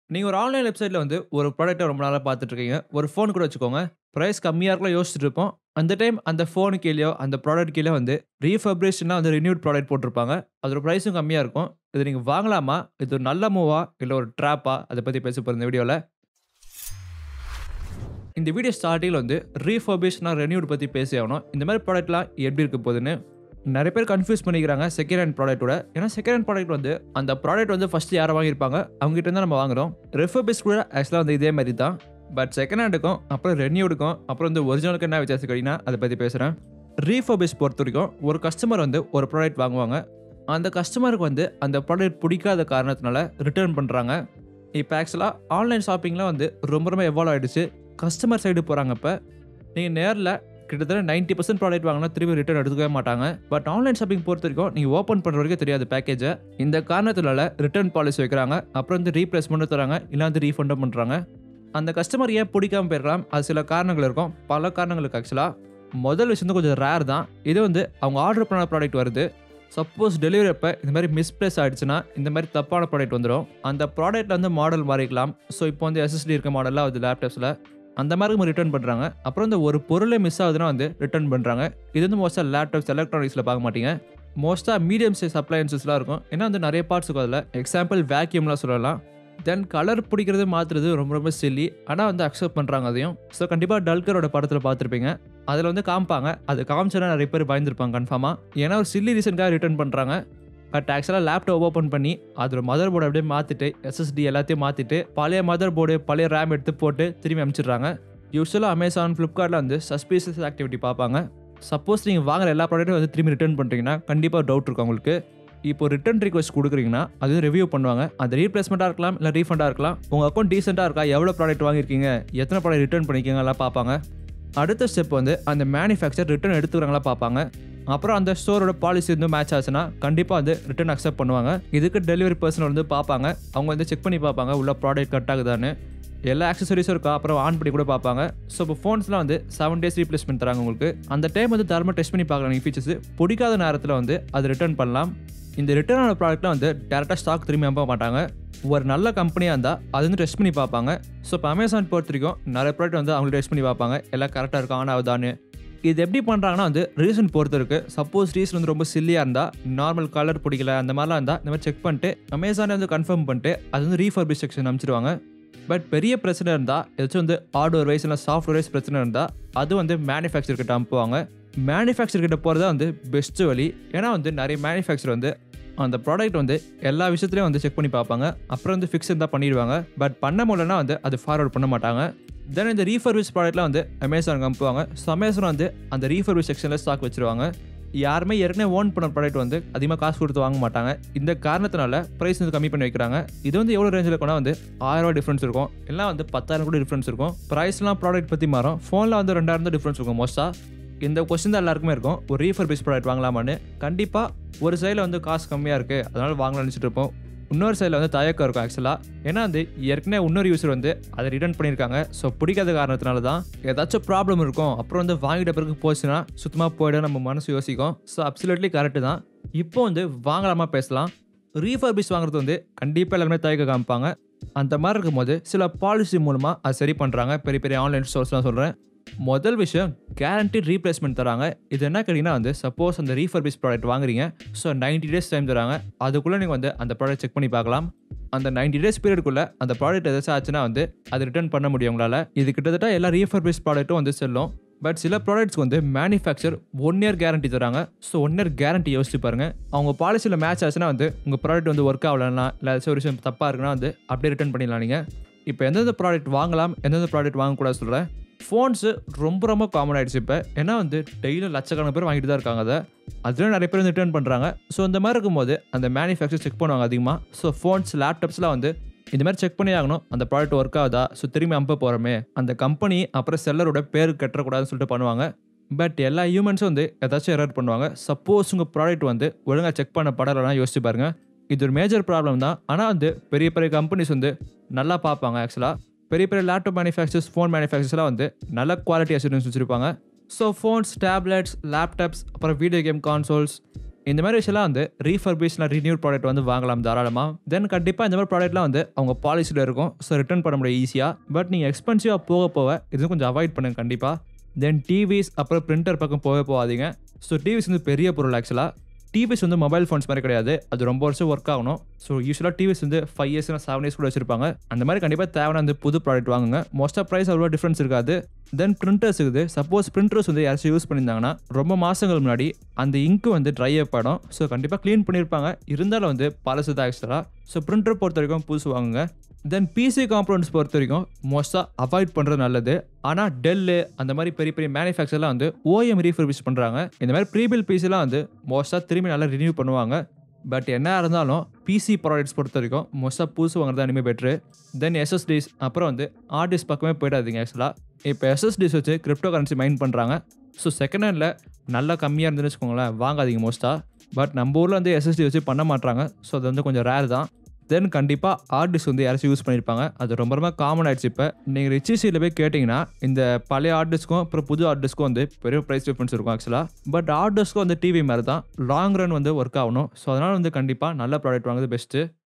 நீங்க ஒரு ஆன்லைன் வெப்சைட்ல வந்து ஒரு ப்ராடக்ட்ட ரொம்ப நாளா பார்த்துட்டு இருக்கீங்க. ஒரு ஃபோன் கூட வச்சுக்கோங்க. பிரைஸ் கம்மியா இருக்கலாம் யோசிச்சுட்டு இருப்போம். அந்த டைம் அந்த ஃபோனு கீழயோ, அந்த ப்ராடக்ட் கீழ வந்து ரீஃபர்பிஷ்ட்னா வந்து ரினியூட் ப்ராடக்ட் போட்டிருப்பாங்க. அதோட பிரைஸும் கம்மியா இருக்கும். இத நீங்க வாங்கலாமா? இது ஒரு நல்ல மூவா? இல்ல ஒரு ட்ராப்பா? அத பத்தி பேச போறோம் இந்த வீடியோல. இந்த வீடியோ ஸ்டார்ட்டிங்ல வந்து ரீஃபர்பிஷ்ட்னா ரெனியூட் பத்தி பேசி ஆகணும். இந்த மாரி ப்ராடக்ட்லாம் எப்படி இருக்க போகுதுன்னு. நெறைய பேர் கன்ஃப்யூஸ் பண்ணிக்கிறாங்க செகண்ட் ஹேண்ட் ப்ராடக்ட்டோட. ஏன்னா செகண்ட் ஹேண்ட் ப்ராடக்ட் வந்து அந்த ப்ராடக்ட் வந்து ஃபர்ஸ்ட் யாரோ வாங்கியிருப்பாங்க. அவங்க கிட்ட இருந்து தான் நம்ம வாங்குறோம். ரிஃபர்பிஷ் கூட ஆக்சுவலா வந்து இதே மாரி தான். பட் செகண்ட் ஹேண்டுக்கும், அப்புறம் ரெனியூடுக்கும், அப்புறம் வந்து ஒரிஜினலுக்கும் என்ன வித்தியாசம் கேட்டீங்கன்னா, அத பத்தி பேசுறேன். ரீஃபர்பிஷ் பொறுத்தவரைக்கும் ஒரு கஸ்டமர் வந்து ஒரு ப்ராடக்ட் வாங்குவாங்க. அந்த கஸ்டமருக்கு வந்து அந்த ப்ராடக்ட் பிடிக்காத காரணத்தினால ரிட்டர்ன் பண்றாங்க. இப்ப ஆக்சுவலா ஆன்லைன் ஷாப்பிங்ல வந்து ரொம்ப ரொம்ப எவால்வ் ஆயிடுச்சு. கஸ்டமர் சைடு போறாங்க இப்ப. நீங்க நேர்ல கிட்டத்தட்ட 90% ப்ராடக்ட் வாங்குனா திரும்பி ரிட்டர்ன் எடுத்துக்கவே மாட்டாங்க. பட் ஆன்லைன் ஷாப்பிங் பொறுத்தவரைக்கும் நீங்க ஓப்பன் பண்ற வரைக்கும் தெரியாது பேக்கேஜ. இந்த காரணத்தினால ரிட்டர்ன் பாலிசி வைக்கிறாங்க. அப்புறம் வந்து ரீப்ளேஸ்மெண்ட்டும் தராங்க. இல்ல வந்து ரீஃபண்டும் பண்றாங்க. அந்த கஸ்டமர் ஏன் பிடிக்காம போயிருக்கலாம். அது சில காரணங்கள் இருக்கும். பல காரணங்களுக்கு ஆக்சுவலா. முதல் விஷயம் வந்து கொஞ்சம் ரேர் தான். இது வந்து அவங்க ஆர்டர் பண்ண ப்ராடக்ட் வருது. சப்போஸ் டெலிவரி அப்ப இந்த மாரி மிஸ்பிளேஸ் ஆயிடுச்சுன்னா, இந்த மாரி தப்பான ப்ராடக்ட் வந்துரும். அந்த ப்ராடக்ட்ல வந்து மாடல் மாறிக்கலாம். ஸோ இப்போ வந்து எஸ்எஸ்டி இருக்க மாடல்லாம் வருது லேப்டாப்ஸ்ல. அந்த மாரி நம்ம ரிட்டர்ன் பண்றாங்க. அப்புறம் இந்த ஒரு பொருளே மிஸ் ஆகுதுன்னா வந்து ரிட்டர்ன் பண்றாங்க. இது வந்து மோஸ்ட்டா லேப்டாப்ஸ், எலக்ட்ரானிக்ஸ்ல பார்க்க மாட்டீங்க. மோஸ்ட்டா மீடியம் சைஸ் அப்ளையன்ஸஸ்லாம் இருக்கும். ஏன்னா வந்து நெறைய பார்ட்ஸ் இருக்கும் அதுல. எக்ஸாம்பிள் வேக்யூம்லாம் சொல்லலாம். தென் கலர் பிடிக்கிறது மாத்துறது ரொம்ப ரொம்ப சில்லி. ஆனா வந்து அக்செப்ட் பண்றாங்க அதையும். ஸோ கண்டிப்பா டல்கரோட படத்துல பார்த்துருப்பீங்க. அதுல வந்து காமிப்பாங்க. அது காமிச்சோன்னா நெறைய பேர் பயந்துருப்பாங்க கன்ஃபார்மா. ஏன்னா ஒரு சில்லி ரீசன்க்காக ரிட்டர்ன் பண்றாங்க. பட் ஆக்சுவலா லேப்டாப் ஓப்பன் பண்ணி அதோட மதர் போர்ட அப்படியே மாத்திட்டு, எஸ்எஸ்டி எல்லாத்தையும் மாத்திட்டு, பழைய மதர் போர்டு, பழைய ரேம் எடுத்து போட்டு திரும்பி அனுப்பிச்சிடுறாங்க. யூசுவலா அமேசான், ஃபிளிப்கார்ட்ல வந்து சஸ்பீஷியஸ் ஆக்டிவிட்டி பார்ப்பாங்க. சப்போஸ் நீங்க வாங்குற எல்லா ப்ராடக்ட்டும் வந்து திரும்பி ரிட்டர்ன் பண்றீங்கன்னா, கண்டிப்பா டவுட் இருக்கும் உங்களுக்கு. இப்போ ரிட்டர்ன் ரிக்வெஸ்ட் குடுக்குறீங்கன்னா, அது ரிவ்யூ பண்ணுவாங்க. அது ரீப்ளேஸ்மெண்ட்டா இருக்கலாம், இல்ல ரீஃபண்டா இருக்கலாம். உங்க அக்கவுண்ட் டீசென்ட்டா இருக்கா? எவ்வளோ ப்ராடக்ட் வாங்கியிருக்கீங்க? எத்தன ப்ராடக்ட் ரிட்டர்ன் பண்ணியிருக்கீங்க? எல்லாம் பார்ப்பாங்க. அடுத்த ஸ்டெப் வந்து அந்த மேனுஃபேக்சர் ரிட்டர்ன் எடுத்துக்கிறாங்களா பார்ப்பாங்க. அப்புறம் அந்த ஸ்டோரோட பாலிசி வந்து மேட்ச் ஆச்சுன்னா, கண்டிப்பா வந்து ரிட்டர்ன் அக்செப்ட் பண்ணுவாங்க. இதுக்கு டெலிவரி பெர்சன் வந்து பார்ப்பாங்க. அவங்க வந்து செக் பண்ணி பார்ப்பாங்க. உள்ள ப்ராடக்ட் கட் ஆகுதான்னு. எல்லா ஆக்சஸரீஸும் இருக்கா? அப்புறம் ஆன் பண்ணி கூட பார்ப்பாங்க. ஸோ இப்போ ஃபோன்ஸ்லாம் வந்து 7 டேஸ் ரீப்ளேஸ்மெண்ட் தராங்க உங்களுக்கு. அந்த டைம் வந்து தாராளமா டெஸ்ட் பண்ணி பார்க்கலாம் நீங்க ஃபீச்சர்ஸ். பிடிக்காத நேரத்துல வந்து அது ரிட்டர்ன் பண்ணலாம். இந்த ரிட்டர்ன் ஆன ப்ராடக்ட்லாம் வந்து டைரக்ட்டா ஸ்டாக் திரும்பி அனுப்ப மாட்டாங்க. ஒரு நல்ல கம்பெனியா இருந்தா அது வந்து டெஸ்ட் பண்ணி பார்ப்பாங்க. ஸோ இப்போ அமேசான் பொறுத்தவரைக்கும் நெறைய ப்ராடக்ட் வந்து அவங்களே டெஸ்ட் பண்ணி பார்ப்பாங்க. எல்லாம் கரெக்ட்டா இருக்கா? ஆன் ஆகுதான்னு. இது எப்படி பண்றாங்கன்னா வந்து ரீசன் பொறுத்து இருக்கு. சப்போஸ் ரீசன் வந்து ரொம்ப சில்லியா இருந்தா, நார்மல் கலர் பிடிக்கல அந்த மாரிலாம் இருந்தா, இந்த மாரி செக் பண்ணிட்டு அமேசானே வந்து கன்ஃபார்ம் பண்ணிட்டு, அது வந்து ரீஃபர்பிஷ் செக்ஷன் அனுப்பிச்சிடுவாங்க. பட் பெரிய பிரச்சனை இருந்தா, ஏதாச்சும் வந்து ஹார்ட்வேர் வைஸ் இல்ல சாஃப்ட்வேர் வைஸ் பிரச்சனை இருந்தா, அது வந்து மேனுஃபேக்சர் கிட்ட அனுப்புவாங்க. மேனுஃபேக்சர் கிட்ட போறது தான் வந்து பெஸ்ட் வழி. ஏன்னா வந்து நெறைய மேனுஃபேக்சர் வந்து அந்த ப்ராடக்ட் வந்து எல்லா விஷயத்துலயும் வந்து செக் பண்ணி பார்ப்பாங்க. அப்புறம் வந்து ஃபிக்ஸ் இருந்தா பண்ணிடுவாங்க. பட் பண்ண முடியலன்னா வந்து அது ஃபார்வர்ட் பண்ண மாட்டாங்க. தென் இந்த ரீஃபர்பிஷ் ப்ராடக்ட்லாம் வந்து அமேசானுக்கு அனுப்புவாங்க. ஸோ அமேசான் வந்து அந்த ரீஃபர்பிஷ் செக்ஷன்ல ஸ்டாக் வச்சிருவாங்க. யாருமே ஏற்கனவே ஓன் பண்ண ப்ராடக்ட் வந்து அதிகமா காசு கொடுத்து வாங்க மாட்டாங்க. இந்த காரணத்தினால பிரைஸ் வந்து கம்மி பண்ணி வைக்கிறாங்க. இது வந்து எவ்வளோ ரேஞ்சில இருக்கும்னா வந்து ரூ. 1000 டிஃபரன்ஸ் இருக்கும். எல்லாம் வந்து 10,000 கூட டிஃபரன்ஸ் இருக்கும். பிரைஸ்லாம் ப்ராடக்ட் பத்தி மாறும். ஃபோன்ல வந்து 2000 தான் டிஃபரன்ஸ் இருக்கும் மோஸ்ட்டா. இந்த கொஸ்டின் தான் எல்லாருக்குமே இருக்கும். ஒரு ரீஃபர்பிஷ் ப்ராடக்ட் வாங்கலாமான்னு. கண்டிப்பா ஒரு சைடுல வந்து காசு கம்மியா இருக்கு. அதனால வாங்கலாம்னு நினைச்சிட்டு இருப்போம். இன்னொரு சைடுல வந்து தயக்கம் இருக்கும் ஆக்சுவலா. ஏன்னா வந்து ஏற்கனவே இன்னொரு யூசர் வந்து அத ரிட்டர்ன் பண்ணியிருக்காங்க. ஸோ பிடிக்காத காரணத்தினால தான். ஏதாச்சும் ப்ராப்ளம் இருக்கும். அப்புறம் வந்து வாங்கிட்ட பிறகு போச்சுன்னா, சுத்தமா போயிடும் நம்ம மனசு யோசிக்கும். ஸோ அப்சல்யூட்லி கரெக்ட் தான். இப்போ வந்து வாங்கலாமா பேசலாம். ரீஃபர்பிஷ் வாங்குறது வந்து கண்டிப்பா எல்லாருமே தயக்கம் காமிப்பாங்க. அந்த மாரி இருக்கும்போது சில பாலிசி மூலமா அது சரி பண்றாங்க. பெரிய பெரிய ஆன்லைன் ஸ்டோர்ஸ்லாம் சொல்றேன். முதல் விஷயம் கேரண்டி ரீப்ளேஸ்மெண்ட் தராங்க. இது என்ன கேட்டீங்கன்னா வந்து சப்போஸ் அந்த ரீஃபர்பிஷ் ப்ராடக்ட் வாங்குறீங்க. ஸோ 90 டேஸ் டைம் தராங்க. அதுக்குள்ள நீங்க வந்து அந்த ப்ராடக்ட் செக் பண்ணி பார்க்கலாம். அந்த 90 டேஸ் பீரியடுக்குள்ள அந்த ப்ராடக்ட் ஏதாச்சும் ஆச்சுன்னா வந்து அது ரிட்டர்ன் பண்ண முடியும் உங்களால. இது கிட்டத்தட்ட எல்லா ரீஃபர்பிஷ் ப்ராடக்ட்டும் வந்து செல்லும். பட் சில ப்ராடக்ட்ஸ்க்கு வந்து மேனுஃபேக்சர் 1 இயர் கேரண்டி தராங்க. ஸோ 1 இயர் கேரண்டி யோசிச்சு பாருங்க. அவங்க பாலிசில மேட்ச் ஆச்சுன்னா வந்து உங்க ப்ராடக்ட் வந்து ஒர்க் ஆகலன்னா, இல்ல ஏதாச்சும் ஒரு விஷயம் தப்பா இருக்குன்னா வந்து அப்படியே ரிட்டர்ன் பண்ணிடலாம் நீங்க. இப்போ எந்தெந்த ப்ராடக்ட் வாங்கலாம், எந்தெந்த ப்ராடக்ட் வாங்கக்கூடாது சொல்றேன். ஃபோன்ஸு ரொம்ப ரொம்ப காமன் ஆயிடுச்சு இப்ப. ஏன்னா வந்து டெய்லியும் லட்சக்கணக்கான பேர் வாங்கிட்டு தான் இருக்காங்க அத. அதுல நெறைய பேர் வந்து ரிட்டர்ன் பண்றாங்க. ஸோ இந்த மாரி இருக்கும்போது அந்த மேனுஃபேக்சர் செக் பண்ணுவாங்க அதிகமா. ஸோ ஃபோன்ஸ், லேப்டாப்ஸ்லாம் வந்து இந்த மாரி செக் பண்ணி ஆகணும். அந்த ப்ராடக்ட் ஒர்க் ஆகுதா? ஸோ திரும்பி அனுப்ப போறோமே. அந்த கம்பெனி அப்புறம் செல்லரோட பேர் கெட்டுறக்கூடாதுன்னு சொல்லிட்டு பண்ணுவாங்க. பட் எல்லா ஹியூமன்ஸும் வந்து ஏதாச்சும் எரர் பண்ணுவாங்க. சப்போஸ் உங்க ப்ராடக்ட் வந்து ஒழுங்கா செக் பண்ண படலன்னா யோசிச்சு பாருங்க. இது ஒரு மேஜர் ப்ராப்ளம் தான். ஆனா வந்து பெரிய பெரிய கம்பெனிஸ் வந்து நல்லா பார்ப்பாங்க ஆக்சுவலா. பெரிய பெரிய லேப்டாப் மேனுஃபேக்சர்ஸ், ஃபோன் மேனுஃபேக்சர்ஸ்லாம் வந்து நல்ல குவாலிட்டி அஷ்யூரன்ஸ் வச்சிருப்பாங்க. ஸோ ஃபோன்ஸ், டேப்லெட்ஸ், லேப்டாப்ஸ் அப்புறம் வீடியோ கேம் கான்சோல்ஸ் இந்த மாதிரி விஷயம்லாம் வந்து ரீஃபர்பிஷ்னா ரினியூட் ப்ராடக்ட் வந்து வாங்கலாம் தாராளமாக தென் கண்டிப்பாக இந்த மாதிரி ப்ராடக்ட்லாம் வந்து அவங்க பாலிசியில் இருக்கும் ஸோ ரிட்டர்ன் பண்ண முடியும் ஈஸியாக பட் நீங்கள் எக்ஸ்பென்சிவாக போக போக இது கொஞ்சம் அவாய்ட் பண்ணுங்க கண்டிப்பாக தென் டிவிஸ் அப்புறம் பிரிண்டர் பக்கம் போக போகாதீங்க ஸோ டிவிஸ் வந்து பெரிய பொருள் ஆக்சுவலாக டிவிஸ் வந்து மொபைல் ஃபோன்ஸ் மாதிரி கிடையாது அது ரொம்ப வருஷம் ஒர்க் ஆகணும் ஸோ யூஸ்வலாக டிவிஸ் வந்து ஃபைவ் இயர்ஸ் செவன் இயர்ஸ் கூட வச்சிருப்பாங்க அந்த மாதிரி கண்டிப்பாக தேவையான அந்த புது ப்ராடக்ட் வாங்குங்க மோஸ்ட்டாக ப்ரைஸ் அவ்வளோ டிஃப்ரென்ஸ் இருக்காது தென் பிரிண்டர்ஸ் இருக்குது சப்போஸ் பிரிண்டர்ஸ் வந்து யாராச்சும் யூஸ் பண்ணியிருந்தாங்கன்னா ரொம்ப மாதங்கள் முன்னாடி அந்த இங்கு வந்து ட்ரை அப் ஆகிடும் ஸோ கண்டிப்பாக க்ளீன் பண்ணியிருப்பாங்க இருந்தாலும் வந்து பழசு தான் ஆக்சுவலாக ஸோ பிரிண்டர் பொறுத்த வரைக்கும் புதுசு வாங்குங்க தென் பிசி காம்பவுண்ட்ஸ் பொறுத்த வரைக்கும் மோஸ்ட்டாக அவாய்ட் பண்ணுறது நல்லது ஆனால் டெல்லு அந்த மாதிரி பெரிய பெரிய மேனுஃபேக்சர்லாம் வந்து ஓஎம் ரீஃபர்பிஷ் பண்ணுறாங்க இந்த மாதிரி ப்ரீபில் பிசிலாம் வந்து மோஸ்ட்டாக திரும்பி நல்லா ரினியூ பண்ணுவாங்க பட் என்ன இருந்தாலும் பிசி ப்ராடக்ட்ஸ் பொறுத்த வரைக்கும் மோஸ்ட்டாக புதுசு வாங்குறது இனிமேல் பெட்ரு தென் எஸ்எஸ்டிஸ் அப்புறம் வந்து ஆர்டிஸ் பக்கமே போயிடாதீங்க ஆக்சுவலாக இப்போ எஸ்எஸ்டிஸ் வச்சு கிரிப்டோ கரன்சி மைண்ட் பண்ணுறாங்க ஸோ செகண்ட் ஹேண்டில் நல்லா கம்மியாக இருந்துன்னு வச்சுக்கோங்களேன் வாங்காதீங்க மோஸ்ட்டாக பட் நம்ம ஊரில் வந்து எஸ்எஸ்டி வச்சு பண்ண மாட்டாங்க ஸோ அது வந்து கொஞ்சம் ரேர் தான் தென் கண்டிப்பாக ஹார்ட் டிஸ்க் வந்து யாராச்சும் யூஸ் பண்ணியிருப்பாங்க அது ரொம்ப ரொம்ப காமன் ஆயிடுச்சு இப்போ நீங்கள் ரிச்சிசியில் போய் கேட்டிங்கன்னா இந்த பழைய ஹார்ட் டிஸ்க்கும் அப்புறம் புது ஹார்ட் டிஸ்க்கும் வந்து பெரிய ப்ரைஸ் டிஃப்ரென்ஸ் இருக்கும் ஆக்சுவலாக பட் ஹார்ட் டிஸ்க்கும் வந்து டிவி மாதிரி தான் லாங் ரன் வந்து ஒர்க் ஆகணும் ஸோ அதனால் வந்து கண்டிப்பாக நல்ல ப்ராடக்ட் வாங்குறது பெஸ்ட்டு